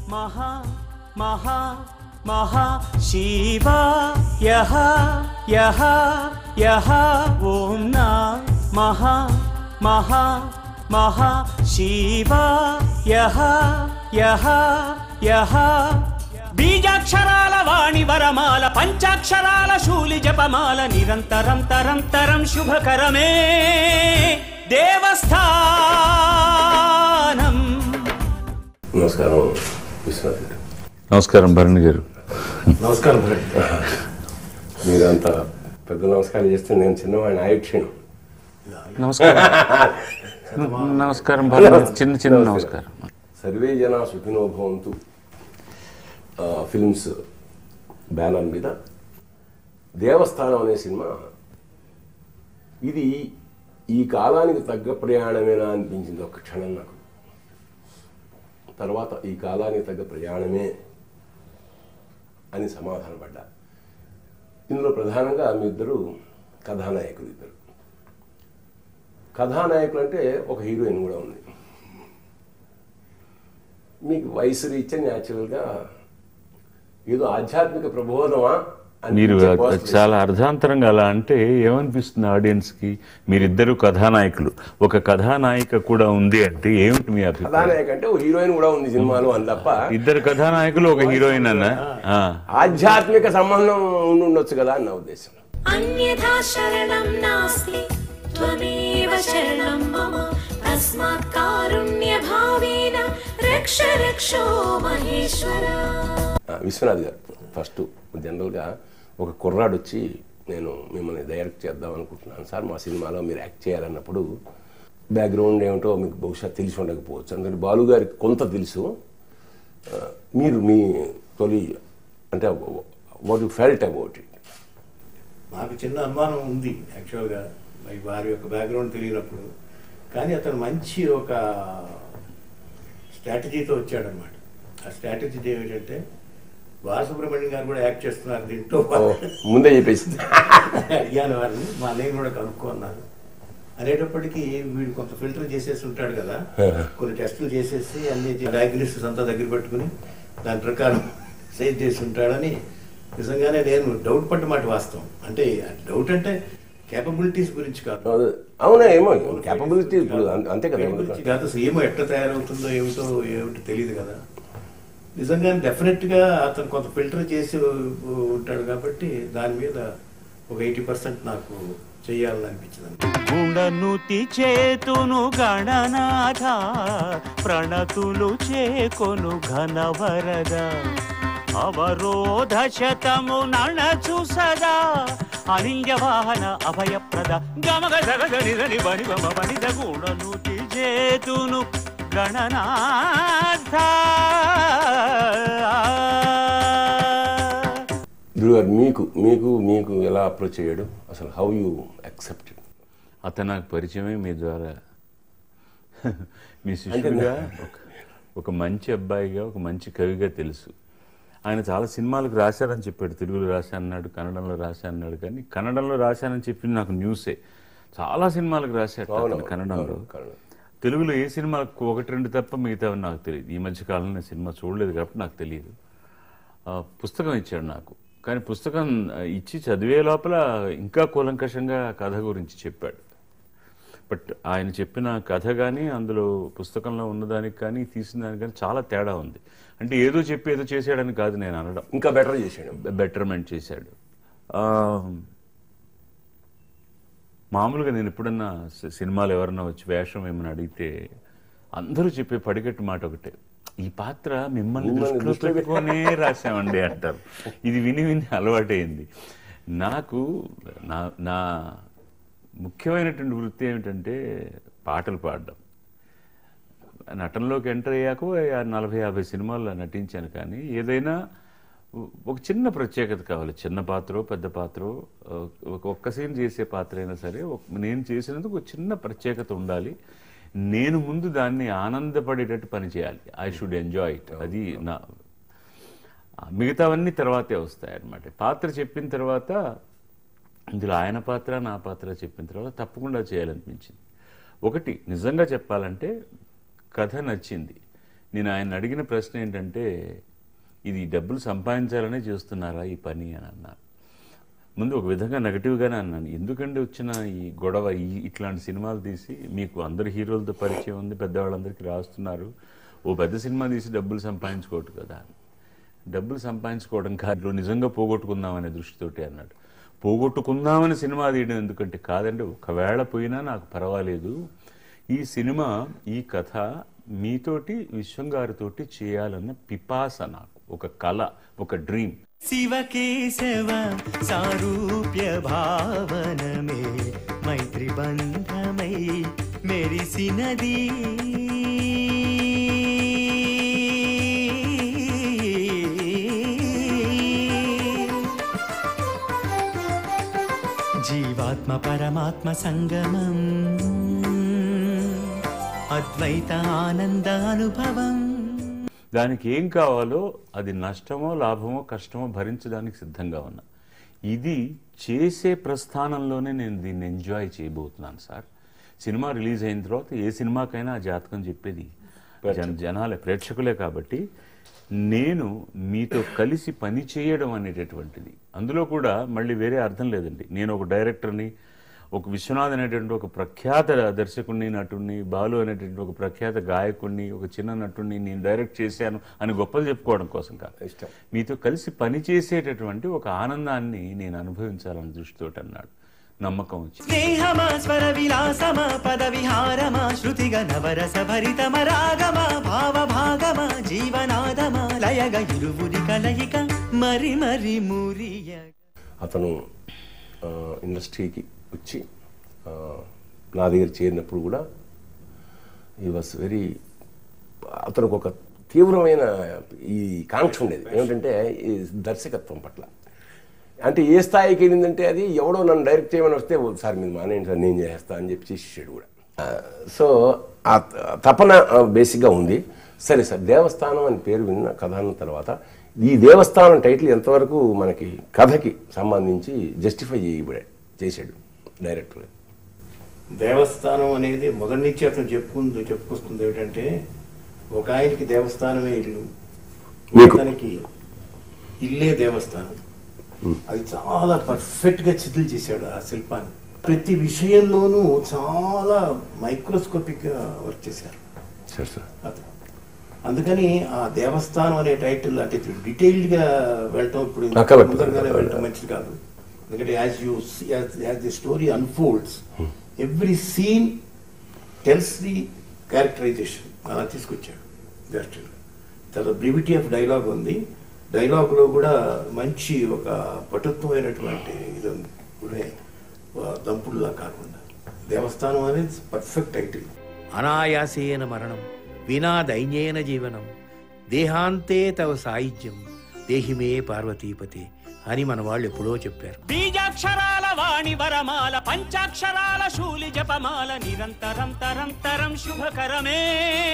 మహా మహా మహా శివా యహ యహ యహ ఓం నా మహా మహా మహా శివా యహ యహ యహ బీజాక్షరాల వాణి వరమాల పంచాక్షరాల శూలి జపమాల నిరంతరం తరం తరం శుభకరమే దేవస్థానం నమస్కారం విశ్వనాథ్ గారు నమస్కారం భరణి గారు నమస్కారం మీరంత పెద్ద నమస్కారం చేస్తే నేను చిన్నవాడిని ఆయుక్షణం నమస్కారం నమస్కారం భరణి గారు. చిన్న చిన్న నమస్కారం సర్వే జన సుఖినో భవంతు ఆ, ఫిల్మ్స్ బ్యానర్ మీద దేవస్థానం అనే సినిమా ఇది ఈ కాలానికి తగ్గ ప్రయాణమేనా అనిపించింది ఒక క్షణం నాకు తర్వాత ఈ కాలానికి తగ్గ ప్రయాణమే అని సమాధానపడ్డా ఇందులో ప్రధానంగా మీ ఇద్దరు కథానాయకులు ఇద్దరు కథానాయకులు అంటే ఒక హీరోయిన్ కూడా ఉంది మీకు వయసు రీత్యా న్యాచురల్గా ఏదో ఆధ్యాత్మిక ప్రబోధమా మీరు అనిపించే post చాలా అర్ధాంతరంగా అలా అంటే ఏమనిపిస్తుంది ఆడియన్స్ కి మీరిద్దరు కథానాయకులు ఒక కథానాయిక కూడా ఉంది అంటే ఏమిటి మీ అభిప్రాయం కథానాయక అంటే ఒక హీరోయిన్ కూడా ఉంది సినిమాలో అని తప్ప ఇద్దరు కథానాయకులు ఒక హీరోయిన్ అన్న ఆ. ఆధ్యాత్మిక సంబంధం ఉండి ఉండొచ్చు కదా అని నా ఉద్దేశం अन्यथा शरणं नास्ति त्वमेव शरणं मम तस्मात् कारुण्यभावेन रक्ष रक्षो महेश्वरा ఆ, విశ్వనాథ్ గారు ఫస్ట్ జనరల్గా ఒక కుర్రాడు వచ్చి నేను మిమ్మల్ని డైరెక్ట్ చేద్దాం అనుకుంటున్నాను సార్ మా సినిమాలో మీరు యాక్ట్ చేయాలన్నప్పుడు బ్యాక్గ్రౌండ్ ఏమిటో మీకు బహుశా తెలిసి ఉండకపోవచ్చు అందుకని బాలు గారికి కొంత తెలుసు ఆ, మీరు మీ తొలి అంటే what you felt about it నాకు చిన్న అనుమానం ఉంది యాక్చువల్గా మరి వారి యొక్క బ్యాక్గ్రౌండ్ తెలియనప్పుడు కానీ అతను మంచి ఒక స్ట్రాటజీతో వచ్చాడనమాట ఆ స్ట్రాటజీ ఏమిటంటే బాలసుబ్రహ్మణ్యం గారు కూడా యాక్ట్ చేస్తున్నారు దీంట్లో ముందే చెప్పేసి అడిగాను వారిని మా అన్నయ్య కూడా కనుక్కున్నారు అనేటప్పటికీ వీడు కొంత ఫిల్టర్ చేసేసి ఉంటాడు కదా కొన్ని టెస్టులు చేసేసి అన్ని డయాగ్నోసిస్ అంతా దగ్గర పెట్టుకుని దాని ప్రకారం సేవ్ చేసి ఉంటాడని నిజంగానే నేను డౌట్ పడ్డ మాట వాస్తవం అంటే డౌట్ అంటే కేపబిలిటీస్ గురించి కాదు అవునా ఏమో క్యాపబిలిటీ ఇప్పుడు అం- అంతే కదా గురించి కాదు అసలు ఏమో ఎట్లా తయారవుతుందో ఏమిటో ఏమిటో తెలియదు కదా నిజంగా డెఫినెట్ గా అతను కొంత ఫిల్టర్ చేసి ఉంటాడు కాబట్టి దాని మీద ఒక ఎయిటీ పర్సెంట్ నాకు చెయ్యాలని అనిపించింది గుణనుతి చేతును గణనాథ ప్రణతులు చేకొను ఘనవరద అవరోధ శతము నణచు సదా అనింజ వాహన అభయప్రద గమగ జగగ నిదని బని బమ బనిద గుణనుతి చేతును గణనాథ గురుగారు మీకు మీకు మీకు ఎలా అప్రోచ్ అయ్యాడు అసలు హౌ యూ యాక్సెప్టెడ్ అతను నాకు పరిచయమే మీ ద్వారా మీ శిష్యుడిగా ఒక- ఒక మంచి అబ్బాయిగా ఒక మంచి కవిగా తెలుసు ఆయన చాలా సినిమాలకు రాశారని చెప్పాడు తెలుగులో రాశానన్నాడు కన్నడంలో రాశానన్నాడు కానీ కన్నడంలో రాశానని చెప్పింది నాకు న్యూసే చాలా సినిమాలకు రాశాడు అతను కన్నడంలో కన్నడం. తెలుగులో ఏ సినిమాలకు ఒకటి రెండు తప్ప మిగతావి నాకు తెలియదు ఈ మధ్య కాలంలో నేను సినిమా చూడలేదు కాబట్టి నాకు తెలియదు ఆ, పుస్తకం ఇచ్చాడు నాకు కానీ పుస్తకం ఆ, ఇచ్చి చదివే లోపల ఇంకా కూలంకషంగా కథ గురించి చెప్పాడు బట్ ఆయన చెప్పిన కథ కానీ అందులో పుస్తకంలో ఉన్నదానికి కానీ తీసిన దానికి కానీ చాలా తేడా ఉంది అంటే ఏదో చెప్పి ఏదో చేసాడని కాదు నేను అనడం ఇంకా బెటర్ చేశాడు బెటర్మెంట్ చేశాడు ఆ, మామూలుగా నేను ఎప్పుడన్నా సి- సినిమాలు ఎవరన్నా వచ్చి వేషం ఏమని అడిగితే అందరూ చెప్పే పడికట్టు మాట ఒకటే ఈ పాత్ర మిమ్మల్ని దృష్టిలో పెట్టుకొనే రాశామండి అంటారు ఇది విని విని అలవాటైంది నాకు నా నా ముఖ్యమైనటువంటి వృత్తి ఏమిటంటే పాటలు పాడడం నటనలోకి ఎంటర్ అయ్యాక ఓ నలభై యాభై సినిమాల్లో నటించాను కానీ ఏదైనా ఒక చిన్న ప్రత్యేకత కావాలి చిన్న పాత్ర పెద్ద పాత్ర ఒక ఒక్క సీన్ చేసే పాత్ర అయినా సరే ఒక- నేను చేసినందుకు ఒక చిన్న ప్రత్యేకత ఉండాలి నేను ముందు దాన్ని ఆనందపడేటట్టు పని చేయాలి ఐ షుడ్ ఎంజాయ్ ఇట్ అది నా ఆ, మిగతావన్నీ తర్వాతే వస్తాయి అన్నమాట పాత్ర చెప్పిన తర్వాత ఇందులో ఆయన పాత్ర నా పాత్ర చెప్పిన తర్వాత తప్పకుండా చేయాలనిపించింది ఒకటి నిజంగా చెప్పాలంటే కథ నచ్చింది నేను ఆయన అడిగిన ప్రశ్న ఏంటంటే ఇది డబ్బులు సంపాదించాలనే చేస్తున్నారా ఈ పని అని అన్నారు ముందు ఒక విధంగా నెగటివ్గానే అన్నాను ఎందుకంటే వచ్చిన ఈ గొడవ ఈ ఇట్లాంటి సినిమాలు తీసి మీకు అందరు హీరోలతో పరిచయం ఉంది పెద్దవాళ్ళందరికీ రాస్తున్నారు ఓ పెద్ద సినిమా తీసి డబ్బులు సంపాదించుకోవట్టు కదా అని. డబ్బులు సంపాదించుకోవడం కాదు నిజంగా పోగొట్టుకుందామనే దృష్టితోటి అన్నాడు పోగొట్టుకుందామని సినిమా తీయడం ఎందుకంటే కాదండి ఒకవేళ పోయినా నాకు పర్వాలేదు ఈ సినిమా ఈ కథ మీతోటి విశ్వం గారితోటి చేయాలన్న పిపాస నాకు ఒక కళ ఒక డ్రీమ్ శివకేశవ సారూప్య భావనమే మైత్రి బంధమై మెరిసినది జీవాత్మ పరమాత్మ సంగమం అద్వైత ఆనందానుభవం దానికి ఏం కావాలో అది నష్టమో లాభమో కష్టమో భరించడానికి సిద్ధంగా ఉన్నా ఇది చేసే ప్రస్థానంలోనే నేను దీన్ని ఎంజాయ్ చేయబోతున్నాను సార్ సినిమా రిలీజ్ అయిన తర్వాత ఏ సినిమాకైనా ఆ జాతకం చెప్పేది జన జనాలే ప్రేక్షకులే కాబట్టి నేను మీతో కలిసి పని చేయడం అనేటటువంటిది అందులో కూడా మళ్ళీ వేరే అర్థం లేదండి నేను ఒక డైరెక్టర్ని ఒక విశ్వనాథ్ అనేటువంటి ఒక ప్రఖ్యాత దర్శకుడిని నటుడిని బాలు అనేటువంటి ఒక ప్రఖ్యాత గాయకుడిని ఒక చిన్న నటుడిని నేను డైరెక్ట్ చేశాను అని గొప్పలు చెప్పుకోవడం కోసం కాదు ఇష్టం. మీతో కలిసి పని చేసేటటువంటి ఒక ఆనందాన్ని నేను అనుభవించాలని దృష్టితోటి అన్నాడు నమ్మకం వచ్చి స్నేహమా స్వర విలాసమా పద విహారమా శృతిగ నవరస భరితమ రాగమా భావ భాగమా జీవనాదమా లయగ ఇరువురి కలయిక మరి మరి మురియ అతను ఆ, ఇండస్ట్రీకి వచ్చి ఆ, నా దగ్గర చేరినప్పుడు కూడా ఈ వాస్ వెరీ అతనికి ఒక తీవ్రమైన ఈ కాంక్ష ఉండేది ఏమిటంటే ఈ దర్శకత్వం పట్ల అంటే ఏ స్థాయికి వెళ్ళిందంటే అది ఎవడో నన్ను డైరెక్ట్ చేయమని వస్తే "ఓ, సార్ మీరు మానేయండి సార్ నేను చేస్తా అని చెప్పి చేసేసాడు కూడా ఆ, సో ఆ త- తపన ఆ, బేసిక్గా ఉంది సరే సార్ దేవస్థానం అని పేరు విన్న కథ అన్న తర్వాత ఈ దేవస్థానం టైటిల్ ఎంతవరకు మనకి కథకి సంబంధించి జస్టిఫై చేయబడే చేశాడు డైరెక్టర్ దేవస్థానం అనేది మొదటి నుంచి అతను చెప్పుకుంది చెప్పుకొస్తుంది ఏమిటంటే ఒక ఆయనకి దేవస్థానమే ఇల్లు మీకు. అతనికి ఇల్లే దేవస్థానం అది చాలా పర్ఫెక్ట్ గా చిత్రులు చేశాడు ఆ శిల్పాన్ని ప్రతి విషయంలోనూ చాలా మైక్రోస్కోపిక్ గా వర్క్ చేశారు సరే సార్ అతను అందుకని ఆ దేవస్థానం అనే టైటిల్ అంటే డీటెయిల్డ్ గా వెళ్ళటం ఇప్పుడు అక్కర్లేదు. ముందరగానే వెళ్ళటం మంచిది కాదు ఎందుకంటే as you as the story unfolds every scene tells the characterization అలా తీసుకొచ్చాడు డైరెక్టర్ చాలా బ్రివిటీ ఆఫ్ డైలాగ్ ఉంది డైలాగ్ లో కూడా మంచి ఒక పటుత్వమైనటువంటి ఇది ఉంది ఇప్పుడే దంపుడులా కాకుండా దేవస్థానం అనేది పర్ఫెక్ట్ టైటిల్ అనాయాసేన మరణం వినా దైన్యేన జీవనం దేహాంతే తవ సాయుధ్యం దేహిమే పార్వతీపతే అని మన వాళ్ళు ఎప్పుడో చెప్పారు బీజాక్షరాల వాణి వరమాల పంచాక్షరాల శూలి జపమాల నిరంతరం తరం తరం శుభకరమే